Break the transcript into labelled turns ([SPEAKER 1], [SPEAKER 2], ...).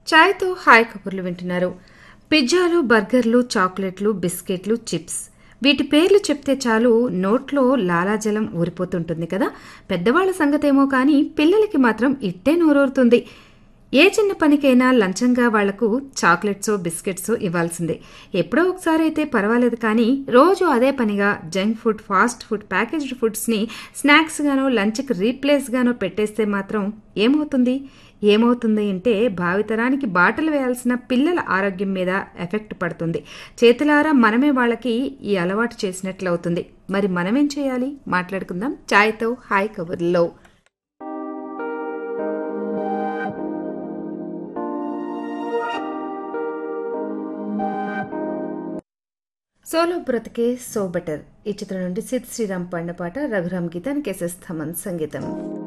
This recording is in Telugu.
[SPEAKER 1] ఛాయ్తో హాయ్ కబుర్లు వింటున్నారు పిజ్జాలు బర్గర్లు చాక్లెట్లు బిస్కెట్లు చిప్స్ వీటి పేర్లు చెప్తే చాలు నోట్లో లాలాజలం ఊరిపోతుంటుంది కదా పెద్దవాళ్ల సంగతేమో కానీ పిల్లలకి మాత్రం ఇట్టే నోరూరుతుంది ఏ చిన్న పనికైనా లంచంగా వాళ్లకు చాక్లెట్సో బిస్కెట్సో ఇవ్వాల్సిందే ఎప్పుడో ఒకసారి అయితే పర్వాలేదు కానీ రోజు అదే పనిగా junk food fast food packaged ఫుడ్స్ని స్నాక్స్ గానో లంచ్కి రీప్లేస్ గానో పెట్టేస్తే మాత్రం ఏమవుతుంది ఏమవుతుంది అంటే భావితరానికి బాటలు వేయాల్సిన పిల్లల ఆరోగ్యం మీద ఎఫెక్ట్ పడుతుంది చేతులారా మనమే వాళ్ళకి ఈ అలవాటు చేసినట్లవుతుంది మరి మనమేం చేయాలి మాట్లాడుకుందాం ఛాయ్తో హాయ్ కబుర్లో సోలో బ్రతికే సో బెటర్ ఈ చిత్రం నుండి సిద్ శ్రీరామ్ పాడిన పాట రఘురామ్ గీతానికి ఎస్ఎస్ థమన్ సంగీతం